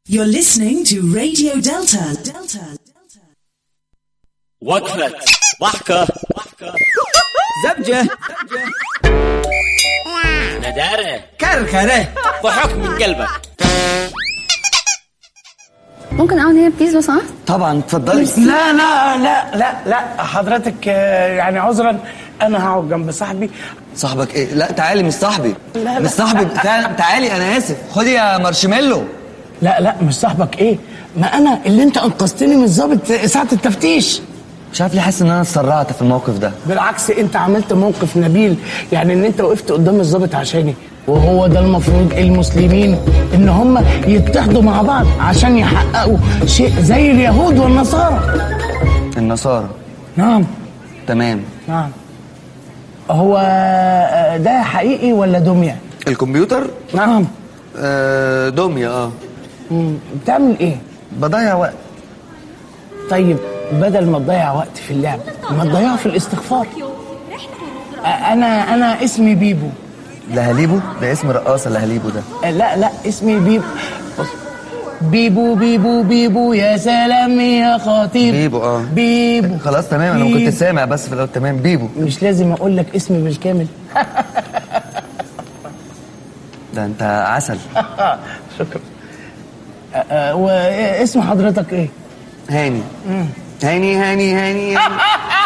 You're listening to Radio Delta. Delta. وقفة ضحكة زبجة ندارة كركرة ضحك من قلبك ممكن اقعد هنا بليز لو سمحت طبعا اتفضلي لا لا لا لا لا حضرتك آه، يعني عذرا انا هقعد جنب صاحبي صاحبك ايه لا تعالي مش صاحبي لا، لا. مش صاحبي تعالي, تعالي انا اسف خدي يا مارشميلو لا لا مش صاحبك ايه ما انا اللي انت انقذتني من الضابط ساعه التفتيش مش عارف ليه حاسس ان انا اتسرعت في الموقف ده بالعكس انت عملت موقف نبيل يعني ان انت وقفت قدام الضابط عشاني وهو ده المفروض المسلمين ان هم يتحدوا مع بعض عشان يحققوا شيء زي اليهود والنصارى النصارى نعم تمام نعم هو آه، ده حقيقي ولا دميه الكمبيوتر نعم آه دمية اه مم، بتعمل ايه بضيع وقت طيب بدل ما تضيع وقت في اللعب ما تضيعه في الاستغفار آه، انا انا اسمي بيبو لهاليبو ده اسم رقاصة لهاليبو ده آه، لا لا اسمي بيبو بص. بيبو بيبو بيبو يا سلام يا خطيب بيبو اه بيبو خلاص تمام انا ما بيبو. كنت سامع بس في الاول تمام بيبو مش لازم اقول لك اسمي بالكامل ده انت عسل شكرا آه، آه، واسم حضرتك ايه هاني هاني هاني هاني, هاني.